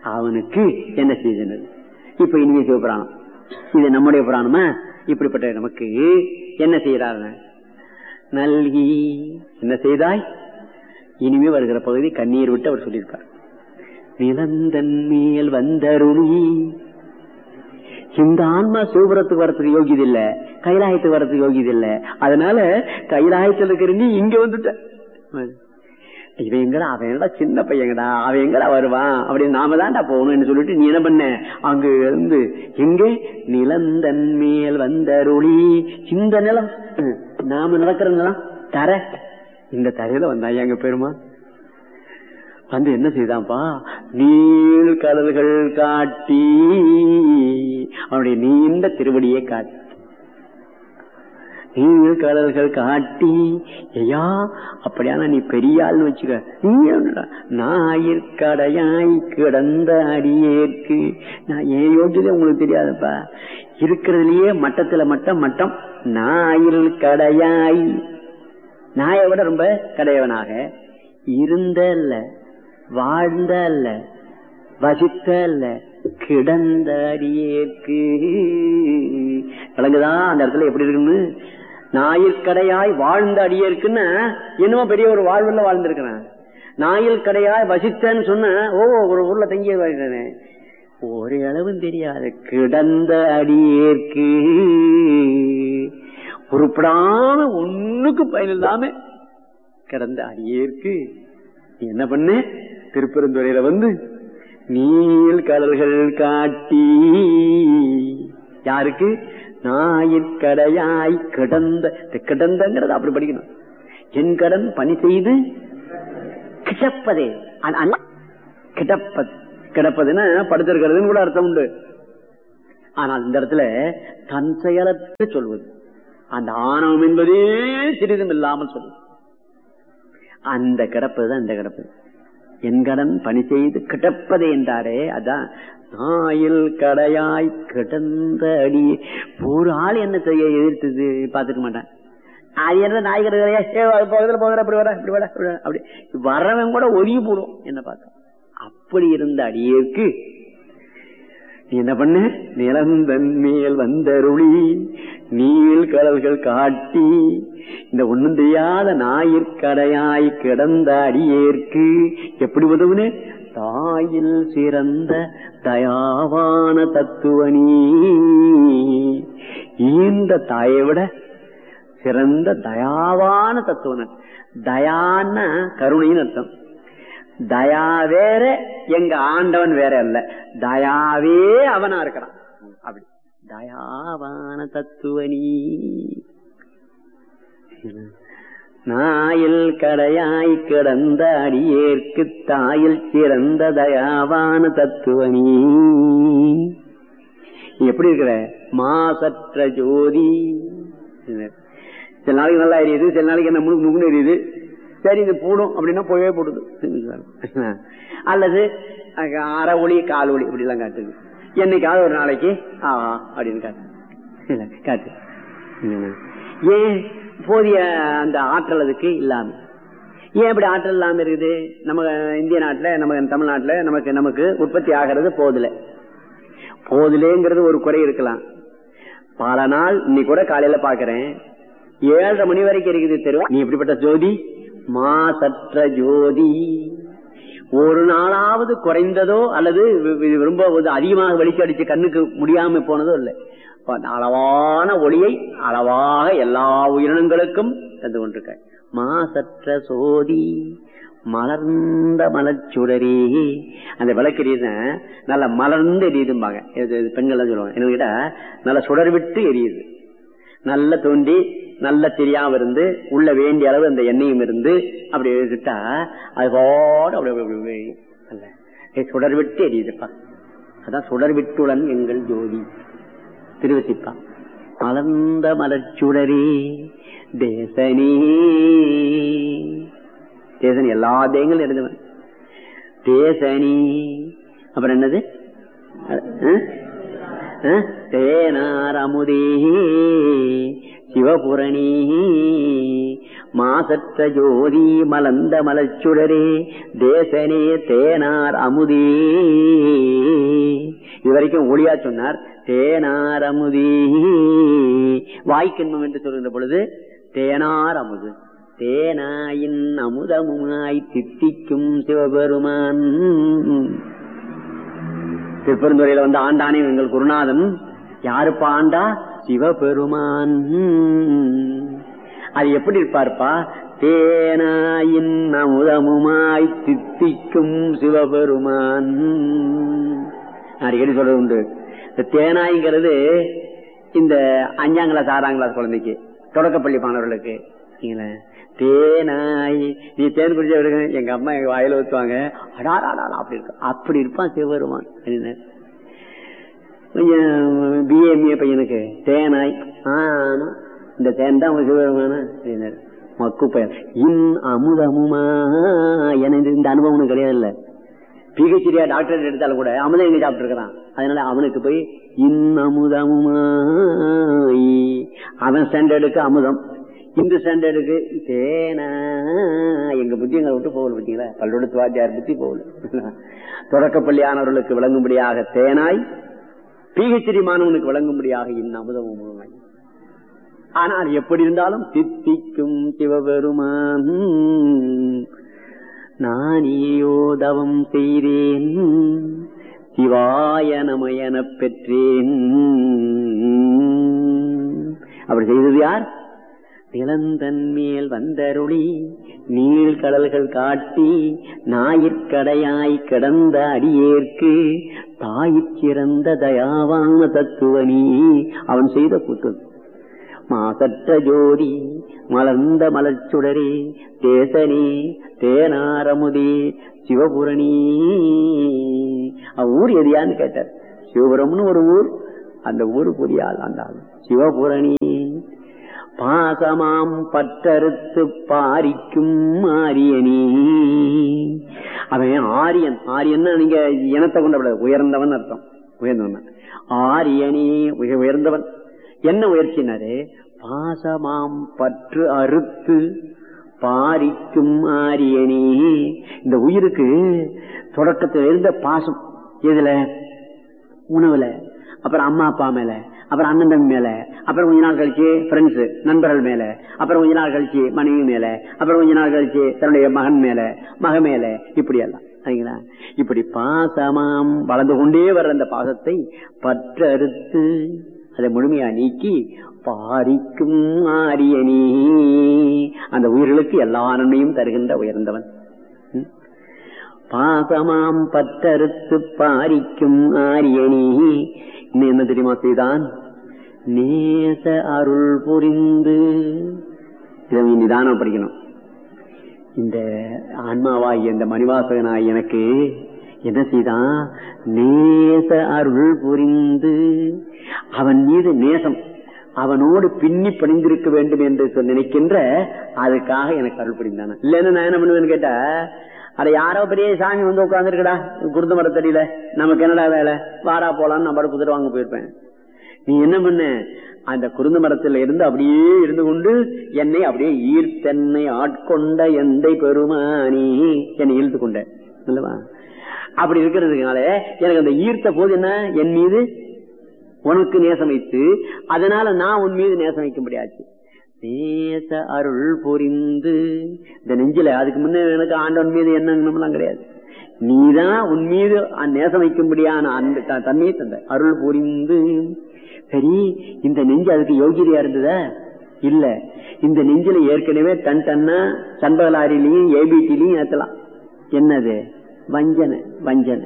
அவனுக்கு என்ன செய்தனர் இப்ப இனிமே சிவபுராணம் இது நம்முடைய புராணமா இப்படிப்பட்ட நமக்கு என்ன செய்யறாரு நல்கி என்ன செய்தாய் இனிமே வருகிற பகுதி கண்ணீர் விட்டு அவர் சொல்லியிருக்கார் நிலந்தன் மேல் வந்தருளி இந்த ஆன்மா சிவபுரத்துக்கு வரத்துக்கு யோகியது இல்ல கைலாயத்துக்கு வரத்துக்கு யோகியது இல்ல அதனால கைலாயத்தில் இருக்கிற நீ இங்க வந்துட்ட இவன் எங்கடா அவன் எங்கடா சின்ன பையங்கடா அவன் எங்கடா வருவான் அப்படின்னு நாம தான்டா போகணும்னு சொல்லிட்டு நீ என்ன பண்ண அங்க இருந்து எங்க நிலந்தன் மேல் வந்தருளி இந்த நிலம் ம், நாம நடக்கிற நிலம் தர இந்த தரையில வந்தா எங்க பெருமா வந்து என்ன செய்தான்ப்பா நீள் கடல்கள் காட்டி அவனுடைய நீண்ட திருவடியை காட்டி நீள் கடல்கள் காட்டி ஐயா அப்படியான நீ பெரிய ஆள்னு வச்சுக்க நீ என்னடா ஞாயிற்கடையாய் கிடந்த அடியேற்கு நான் ஏன் யோகியதே உங்களுக்கு தெரியாதப்பா இருக்கிறதுலயே மட்டத்துல மட்டம் மட்டம் ஞாயிறு கடையாய் நாயை விட ரொம்ப கடையவனாக இருந்த அல்ல வாழ்ந்த அல்ல வசித்த அல்ல கிடந்த அடியேற்கு விளங்குதா அந்த இடத்துல எப்படி இருக்குன்னு ஞாயிற்கடையாய் வாழ்ந்த அடியேற்குன்னா என்னமோ பெரிய ஒரு வாழ்வுல வாழ்ந்திருக்கிறேன் நாயில் கடையாய் வசித்தேன்னு சொன்ன ஓ ஒரு ஊர்ல தங்கி வாழ்கிறேன் ஒரு அளவும் தெரியாது கிடந்த அடியேற்கு உருப்படாம ஒண்ணுக்கு பயன் இல்லாம கிடந்த அடியேற்கு நீ என்ன பண்ண திருப்பெருந்துறையில வந்து நீல் கடல்கள் காட்டி யாருக்கு ஞாயிற்கடையாய் கிடந்த இந்த கிடந்தங்கிறது அப்படி படிக்கணும் என் கடன் பணி செய்து கிடப்பதே அ- அ- கிடப்பது கிடப்பதுன்னா படுத்திருக்கிறதுன்னு கூட அர்த்தம் உண்டு ஆனால் இந்த இடத்துல தன் செயலற்று சொல்வது அந்த ஆணவம் என்பதே சிறிதும் இல்லாமல் சொல்வது அந்த கிடப்பதுதான் இந்த கிடப்பது என் கடன் பணி செய்து கிடப்பது என்றாரே அதான் நாயில் கடையாய் கிடந்த அடி ஒரு ஆள் என்ன செய்ய எதிர்த்தது பாத்துக்க மாட்டேன் அது என்ன நாய் கிடக்கையா பக்கத்துல போகிற அப்படி வர இப்படி வர இப்படி வர, அப்படி வரவன் கூட ஒதுங்கி போடும் என்ன பார்த்தா அப்படி இருந்த அடியேற்கு நீ என்ன பண்ண நிலந்தன் மேல் வந்தருளி நீள் கடல்கள் காட்டி இந்த ஒண்ணும் தெரியாத ஞாயிற்கடையாய் கிடந்த அடியேற்கு எப்படி உதவுனே தாயில் சிறந்த தயாவான தத்துவனி இந்த தாயை விட சிறந்த தயாவான தத்துவனன் தயான்னா கருணைன்னு அர்த்தம் தயா வேற எங்க ஆண்டவன் வேற அல்ல தயாவே அவனா இருக்கிறான் அப்படி தயாவான தத்துவனி நாயில் கடையாய் கிடந்த அடியேற்கு தாயில் சிறந்த தயாவான தத்துவனி நீ எப்படி இருக்கிற மாசற்ற ஜோதி சில நாளைக்கு நல்லா எரியுது சில நாளைக்கு என்ன முழுக்க முகுன்னு எரியுது சரி இது போடும் அப்படின்னா போயவே போடுது அல்லது அங்க அரை ஒளி கால் ஒளி இப்படி எல்லாம் காட்டுது என்னைக்காவது ஒரு நாளைக்கு ஆ அப்படின்னு காட்டு இல்ல, காட்டு இல்லைண்ணா. ஏன் போதிய அந்த ஆற்றல் அதுக்கு இல்லாம ஏன் இப்படி ஆற்றல் இல்லாம இருக்குது நம்ம இந்திய நாட்டுல நம்ம தமிழ்நாட்டுல நமக்கு நமக்கு உற்பத்தி ஆகிறது போதில்லை போதிலேங்கிறது ஒரு குறை இருக்கலாம் பல நாள் இன்னைக்கு கூட காலையில பாக்குறேன் ஏழரை மணி வரைக்கும் இருக்குது தெரு நீ எப்படிப்பட்ட ஜோதி மாசற்ற ஜோதி ஒரு நாளாவது குறைந்ததோ அல்லது வி- வி- ரொம்ப ஒரு அதிகமாக வெளிச்சம் அடிச்சு கண்ணுக்கு முடியாம போனதோ இல்லை அப்ப அந்த அளவான ஒளியை அளவாக எல்லா உயிரினங்களுக்கும் தந்து கொண்டிருக்க மாசற்ற சோதி மலர்ந்த மலச்சுடரே அந்த விளக்கு எரியுது நல்ல மலர்ந்து எரியுதும்பாங்க இது இது பெண்கள் தான் சொல்லுவாங்க என்ன கேட்டா நல்ல சுடர் விட்டு எரியுது நல்ல தோண்டி நல்ல தெரியாம இருந்து உள்ள வேண்டிய அளவு அந்த எண்ணெயும் இருந்து அப்படி எடுத்துட்டா அது போட அப்படி அப்படி அப்படி அப்படி அல்ல ஏ, சுடர் விட்டு எரியுதுப்பா அதான் சுடர் விட்டுடன் எங்கள் ஜோதி திருவசிப்பா மலர்ந்த மலர்ச்சுடரே தேசனே தேசனி எல்லா தேங்களும் எழுதுவன் தேசனி அப்புறம் என்னது அஹ்? அஹ்? தேனார் அமுதே சிவபுரணி மாசற்ற ஜோதி மலர்ந்த மலச்சுடரே தேசனே தேனார் அமுதே இதுவரைக்கும் ஒளியா சொன்னார் தேனார் அமுதே வாய்க்கண்மம் என்று சொல்கின்ற பொழுது தேனார் அமுது தேனாயின் அமுதமுமாய் தித்திக்கும் சிவபெருமான் திருப்பெருந்துறையில வந்து ஆண்டானே எங்கள் குருநாதன் யாருப்பா ஆண்டா சிவபெருமான் அது எப்படி இருப்பார்ப்பா தேனாயின் அமுதமுமாய் தித்திக்கும் சிவபெருமான் அடிக்கடி சொல்றது உண்டு இந்த தேனாய்ங்கிறது இந்த அஞ்சாம் கிளாஸ் ஆறாம் கிளாஸ் குழந்தைக்கு தொடக்கப்பள்ளி மாணவர்களுக்கு சரிங்களா? தேனாய் நீ தேன் குடிச்ச எங்க அம்மா எங்க வாயில ஊத்துவாங்க அடாடா அப்படி இருக்கு அப்படி இருப்பான் சிவபெருமான் அப்படின்னு கொஞ்சம் பிஏஎம்ஏ பையனுக்கு தேனாய் ஆனா இந்த தேன் தான் உங்க சிவபெருமான அப்படின்னாரு மக்கு பையன் இன் அமுதமுமா எனக்கு இந்த அனுபவம் உனக்கு கிடையாது இல்ல பிஹெச்டியா டாக்டர் எடுத்தாலும் கூட அமுதம் எங்க சாப்பிட்டு இருக்கிறான் அதனால அவனுக்கு போய் இன் அமுதமுமாய் அவன் ஸ்டாண்டர்டுக்கு அமுதம் இந்த ஸ்டாண்டர்டுக்கு தேனா எங்க புத்தி எங்களை விட்டு போகல பார்த்தீங்களா பல்லோடு வாத்தியார் புத்தி போகல தொடக்கப்பள்ளி ஆனவர்களுக்கு விளங்கும்படியாக தேனாய் பிஹெச்டி மாணவனுக்கு விளங்கும்படியாக இன் அமுதமுமாய் ஆனால் எப்படி இருந்தாலும் தித்திக்கும் சிவபெருமான் நானேயோ தவம் செய்தேன் சிவாய நமயனப் பெற்றேன் அப்படி செய்தது யார் நிலந்தன் மேல் வந்தருளி நீள் கடல்கள் காட்டி ஞாயிற்கடையாய் கிடந்த அடியேற்கு தாயிற் சிறந்த தயாவான தத்துவனி அவன் செய்த கூத்து மாசற்ற ஜோதி மலர்ந்த மலர்ச்சுடரே தேசனே தேனாரமுதே சிவபுரணி அவன் ஊர் எதியான்னு கேட்டார் சிவபுரம்னு ஒரு ஊர் அந்த ஊரு புரியாள் அந்த ஆள். சிவபுரணி பாசமாம் பற்றறுத்து பாரிக்கும் ஆரியனே அவன் ஆரியன் ஆரியன்னா நீங்க இனத்தை கொண்ட உயர்ந்தவன் அர்த்தம் உயர்ந்தவன் ஆரியனே மிக உயர்ந்தவன் என்ன உயர்ச்சினாரு பாசமாம் பற்று அறுத்து பாரிக்கும் ஆரியனே இந்த உயிருக்கு தொடக்கத்தில் இருந்த பாசம் எதுல உணவுல அப்புறம் அம்மா அப்பா மேல அப்புறம் அண்ணன் தம்பி மேல அப்புறம் கொஞ்ச நாள் கழிச்சு ஃப்ரெண்ட்ஸ் நண்பர்கள் மேல அப்புறம் கொஞ்ச நாள் கழிச்சு மனைவி மேல அப்புறம் கொஞ்ச நாள் கழிச்சு தன்னுடைய மகன் மேல மக மேல இப்படி எல்லாம் சரிங்களா இப்படி பாசமாம் வளர்ந்து கொண்டே வர்ற அந்த பாசத்தை பற்றறுத்து அதை முழுமையா நீக்கி பாரிக்கும் ஆரியனே அந்த உயிர்களுக்கு எல்லா நன்மையும் தருகின்ற உயர்ந்தவன் ம்? பாசமாம் பற்றறுத்து பாரிக்கும் ஆரியனே இன்னும் என்ன தெரியுமா செய்தான் நேச அருள் புரிந்து இதை நீ நிதானம் படிக்கணும் இந்த ஆன்மாவாகிய இந்த மணிவாசகனாய் எனக்கு என்ன செய்தான் நேச அருள் புரிந்து அவன் மீது நேசம் அவனோடு பின்னி பணிந்திருக்க வேண்டும் என்று சொல்லி நினைக்கின்ற அதுக்காக எனக்கு அருள் புரிந்தான இல்லன்னு நான் என்ன பண்ணுவேன்னு கேட்டா அட யாரோ பெரிய சாமி வந்து உட்காந்துருக்கடா குருந்த மரத்தடியில நமக்கு என்னடா வேலை வாரா போலான்னு நான் பாடு குதிரை வாங்க போயிருப்பேன் நீ என்ன பண்ண அந்த குருந்த மரத்துல இருந்து அப்படியே இருந்து கொண்டு என்னை அப்படியே ஈர்த்தென்னை ஆட்கொண்ட எந்தை பெருமானி என்னை இழுத்து கொண்ட அல்லவா அப்படி இருக்கிறதுனால எனக்கு அந்த ஈர்த்த போது என்ன என் மீது உனக்கு நேசம் வைத்து அதனால நான் உன் மீது நேசம் வைக்கும்படியாச்சு நேச அருள் புரிந்து இந்த நெஞ்சில அதுக்கு முன்ன எனக்கு ஆண்டவன் மீது என்னங்கலாம் கிடையாது நீதான் உன் மீது நேசம் வைக்கும்படியான அந்த த- தன்மையை தந்த அருள் புரிந்து சரி இந்த நெஞ்சு அதுக்கு யோகியதையா இருந்ததா இல்ல இந்த நெஞ்சில ஏற்கனவே டன் டன்னா சண்பகலாரிலையும் ஏபிடிலையும் ஏத்தலாம் என்னது வஞ்சனை வஞ்சனை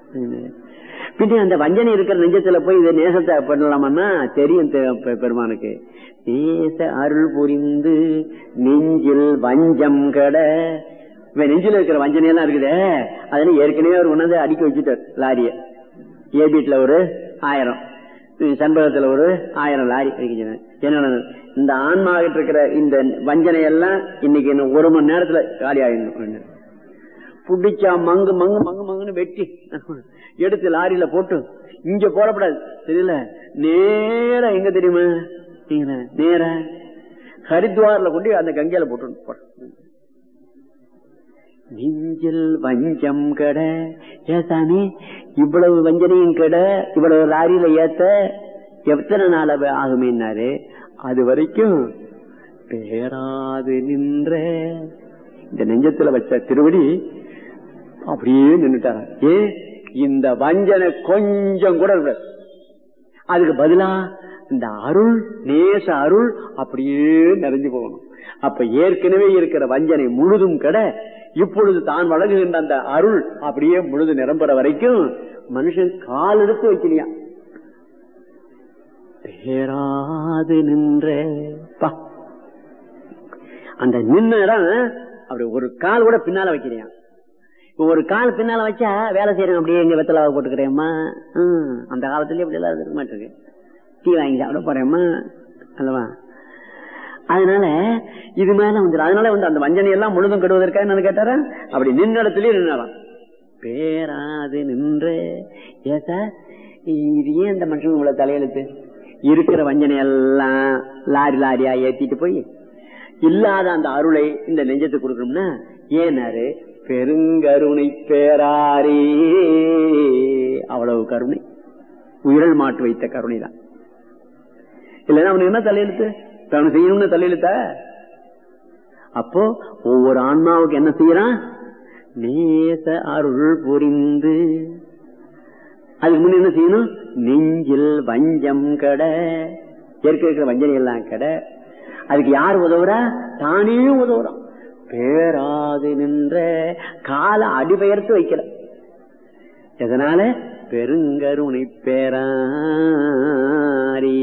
பின்ன அந்த வஞ்சனை இருக்கிற நெஞ்சத்துல போய் இதை நேசத்தை பண்ணலாமன்னா தெரியும் தெ- பெ- பெருமானுக்கு நேச அருள் புரிந்து நெஞ்சில் வஞ்சம் கட இவன் நெஞ்சில இருக்கிற வஞ்சனையெல்லாம் இருக்குதே அதனால ஏற்கனவே அவர் உணர்ந்து அடிக்க வச்சுட்டார் லாரிய ஏபிட்ல ஒரு ஆயிரம் சண்பகத்துல ஒரு ஆயிரம் லாரி அடிக்க என்ன இந்த ஆன்மாகிட்டு இருக்கிற இந்த வஞ்சனை எல்லாம் இன்னைக்கு இன்னும் ஒரு மணி நேரத்துல காலி ஆயிடணும் புடிச்சா மங்கு மங்கு மங்கு மங்குன்னு வெட்டி எடுத்து லாரியில போட்டு இங்க போடக்கூடாது தெரியல நேரா எங்க தெரியுமா நீங்க நேரா ஹரித்வார்ல கொண்டு அந்த கங்கையில போட்டு நெஞ்சில் வஞ்சம் கட ஏசாமி இவ்வளவு வஞ்சனையும் கட இவ்வளவு லாரியில ஏத்த எத்தனை நாள் ஆகுமேனாரு அது வரைக்கும் பேராது நின்ற இந்த நெஞ்சத்துல வச்ச திருவடி அப்படியே நின்றுட்டார ஏ இந்த வஞ்சனை கொஞ்சம் கூட இருக்க அதுக்கு பதிலா இந்த அருள் நேச அருள் அப்படியே நிறைஞ்சு போகணும் அப்ப ஏற்கனவே இருக்கிற வஞ்சனை முழுதும் கட இப்பொழுது தான் வழங்குகின்ற அந்த அருள் அப்படியே முழுது நிரம்புற வரைக்கும் மனுஷன் கால் எடுத்து வைக்கலையா பேராது நின்ற பா அந்த நின்ன இடம் அப்படி ஒரு கால் கூட பின்னால வைக்கிறியா ஒரு கால் பின்னால வச்சா வேலை செய்யறேன் அப்படியே எங்க வெத்தலாவை போட்டுக்கிறேம்மா அந்த காலத்துலயே அப்படி எல்லாம் இருக்க மாட்டிருக்கு டீ வாங்கி சாப்பிட போறேம்மா அல்லவா அதனால இது மேல வந்து அதனால வந்து அந்த வஞ்சனை எல்லாம் முழுதும் கெடுவதற்காக என்ன கேட்டாரா அப்படி நின்ன இடத்துலயே நின்னாராம் பேராது நின்ற ஏ சார் இது ஏன் இந்த மனுஷன் உங்களை தலையெழுத்து இருக்கிற வஞ்சனை எல்லாம் லாரி லாரியா ஏத்திட்டு போய் இல்லாத அந்த அருளை இந்த நெஞ்சத்துக்கு கொடுக்கணும்னா ஏனாரு பெருங்கருணை பேராரே அவ்வளவு கருணை உயிரல் மாட்டு வைத்த கருணை தான் இல்லைன்னா அவனுக்கு என்ன தலையெழுத்து அவனு செய்யணும்னு தலையெழுத்த அப்போ ஒவ்வொரு ஆன்மாவுக்கு என்ன செய்யறான் நேச அருள் புரிந்து அதுக்கு முன்ன என்ன செய்யணும் நெஞ்சில் வஞ்சம் கட ஏற்க இருக்கிற வஞ்சனை எல்லாம் கட அதுக்கு யார் உதவுறா தானே உதவுறான் பேராது நின்ற கால அடிபெயர்த்து வைக்கல எதனால பெருங்கருணை பேராரி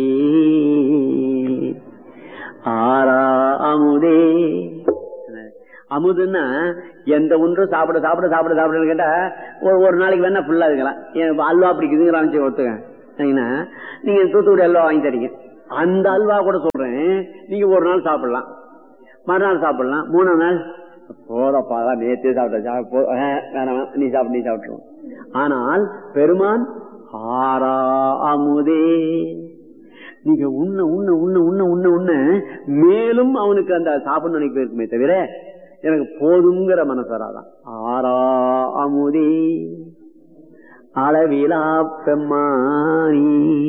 ஆரா அமுதே அமுதுன்னா எந்த ஒன்றும் சாப்பிட சாப்பிட சாப்பிட சாப்பிட கேட்டா ஒரு ஒரு நாளைக்கு வேணா ஃபுல்லா இருக்கலாம் அல்வா பிடிக்குதுங்கிறான்னு ஒத்துக்க நீங்க தூத்துக்குடி அல்வா வாங்கி தரீங்க அந்த அல்வா கூட சொல்றேன் நீங்க ஒரு நாள் சாப்பிடலாம் மறுநாள் சாப்பிடலாம் மூணாம் நாள் போதப்பா நேத்தே சாப்பிட்ட வேணாம் நீ சாப்பிட்டு நீ சாப்பிட்டுருவோம் ஆனால் பெருமான் ஆரா அமுதே நீங்க உண்ண உண்ண உண்ண உண்ண உண்ண உண்ண மேலும் அவனுக்கு அந்த சாப்பிடணும் நினைப்பு இருக்குமே தவிர எனக்கு போதுங்கிற மனசு வராதான் ஆரா அமுதே அளவிலா பெம்மானி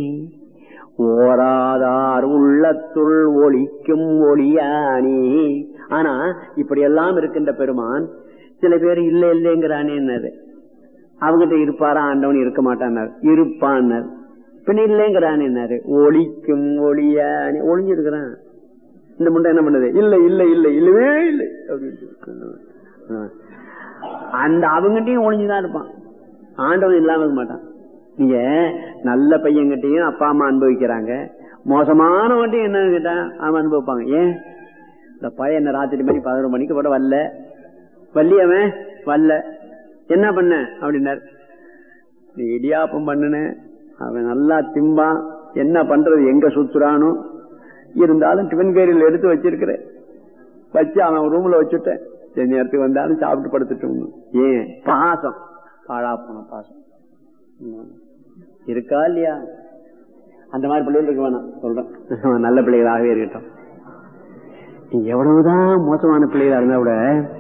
ஓராதார் உள்ளத்துள் ஒளிக்கும் ஒளியானி ஆனா இப்படி எல்லாம் இருக்கின்ற பெருமான் சில பேர் இல்ல இல்லைங்கிறானே அவங்கிட்ட இருப்பாரா ஆண்டவன் இருக்க மாட்டான் இருப்பான் பின்ன இல்லைங்கிறான் என்னாரு ஒளிக்கும் ஒளியானி ஒளிஞ்சிருக்கிறான் இந்த முண்டை என்ன பண்ணுது இல்ல இல்ல இல்ல இல்லவே இல்லை அப்படின்னு அந்த அவங்கிட்டையும் ஒளிஞ்சுதான் இருப்பான் ஆண்டவன் இல்லாம இருக்க மாட்டான் நீங்க நல்ல பையன்கிட்டையும் அப்பா அம்மா அனுபவிக்கிறாங்க மோசமானவன்ட்டையும் என்னன்னு கேட்டா அவன் அனுபவிப்பாங்க ஏன் இந்த பையன் என்ன ராத்திரி மணி பதினொரு மணிக்கு கூட வரல வள்ளியவன் வரல என்ன பண்ண அப்படின்னாரு நீ இடியாப்பம் பண்ணுன அவன் நல்லா திம்பான் என்ன பண்றது எங்க சுத்துறானோ இருந்தாலும் டிஃபன் கேரியில் எடுத்து வச்சிருக்கிறேன் வச்சு அவன் ரூம்ல வச்சுட்டேன் என் நேரத்துக்கு வந்தாலும் சாப்பிட்டு படுத்துட்டு ஏன் பாசம் பாழா போன பாசம் இருக்கா இல்லையா அந்த மாதிரி பிள்ளைகள் இருக்க வேணாம் சொல்றேன் நல்ல பிள்ளைகளாகவே இருக்கட்டும் எவ்வளவுதான் மோசமான பிள்ளைகளா இருந்தா கூட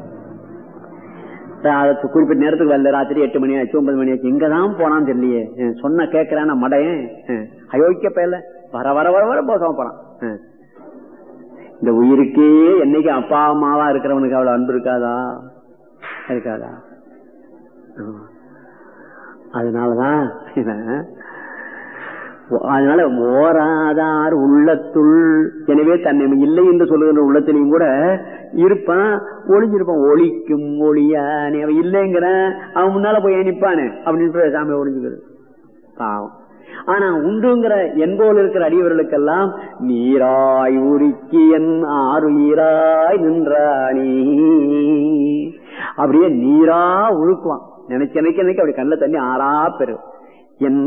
குறிப்பிட்ட நேரத்துக்கு வரல ராத்திரி எட்டு மணி ஆச்சு ஒன்பது மணி ஆச்சு எங்கதான் போனான்னு தெரியலையே சொன்ன கேட்கிறான் மடையன் அயோக்கிய பேர்ல வர வர வர வர மோசமா போறான் இந்த உயிருக்கே என்னைக்கு அப்பா அம்மாவா இருக்கிறவனுக்கு அவ்வளவு அன்பு இருக்காதா இருக்காதா அதனாலதான் அதனால ஓராதார் உள்ளத்துள் எனவே தன்னை இல்லை என்று சொல்லுகின்ற உள்ளத்திலையும் கூட இருப்பான் ஒளிஞ்சிருப்பான் ஒளிக்கும் ஒளியானே அவன் இல்லைங்கிற அவன் முன்னால போய் நிப்பானு அப்படின்னு சாமி ஒளிஞ்சுக்கிறது பாவம் ஆனா உண்டுங்கிற என்போல் இருக்கிற அடியவர்களுக்கெல்லாம் நீராய் உருக்கி என் ஆறுயிராய் நின்றானே அப்படியே நீரா உழுக்குவான் நினைச்சு நினைக்க நினைக்க அப்படி கண்ணில் தண்ணி ஆறா பெறும் என்